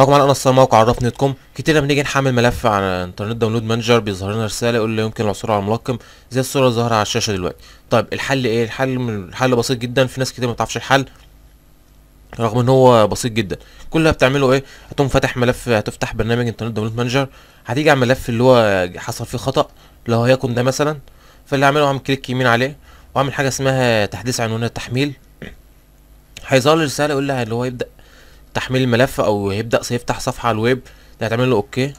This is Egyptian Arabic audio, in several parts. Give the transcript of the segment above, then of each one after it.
معاكم على نص موقع عرفني نتكم كتير لما نيجي نحمل ملف على انترنت داونلود مانجر بيظهر لنا رساله يقول لي يمكن العثور على ملقم زي الصوره اللي ظاهره على الشاشه دلوقتي طيب الحل ايه الحل من الحل بسيط جدا في ناس كتير ما تعرفش الحل رغم ان هو بسيط جدا كل اللي هتعمله ايه هتقوم فاتح ملف هتفتح برنامج انترنت داونلود مانجر هتيجي على الملف اللي هو حصل فيه خطأ لو هيكون ده مثلا فاللي هعمله هعمل كليك يمين عليه واعمل حاجه اسمها تحديث عنوان التحميل هيظهر لي رساله يقول لها اللي هو يبدا تحميل الملف او يبدا سيفتح صفحه على الويب ده هتعمل له اوكي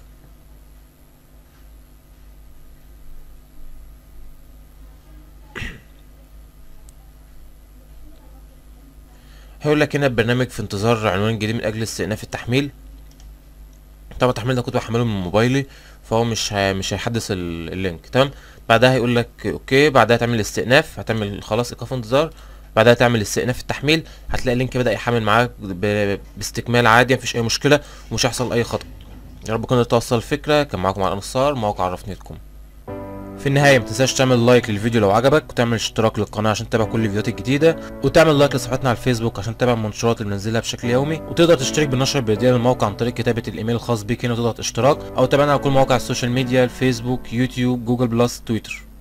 هيقول لك هنا البرنامج في انتظار عنوان جديد من اجل استئناف التحميل طبعا التحميل ده كنت بحمله من موبايلي فهو مش ه... مش هيحدث ال... اللينك تمام بعدها هيقول لك اوكي بعدها تعمل استئناف هتعمل خلاص ايقاف انتظار بعدها تعمل استئناف التحميل هتلاقي اللينك بدأ يحمل معاك ب... باستكمال عادي مفيش اي مشكله ومش هيحصل اي خطأ يا رب كنت توصل الفكره كان معاكم على الانصار موقع عرفنيتكم في النهايه متنساش تعمل لايك للفيديو لو عجبك وتعمل اشتراك للقناه عشان تتابع كل الفيديوهات الجديده وتعمل لايك لصفحتنا على الفيسبوك عشان تتابع المنشورات اللي بننزلها بشكل يومي وتقدر تشترك بالنشر البريديه للموقع عن طريق كتابه الايميل الخاص بيك هنا وتضغط اشتراك او تابعنا على كل مواقع السوشيال ميديا الفيسبوك يوتيوب جوجل بلس تويتر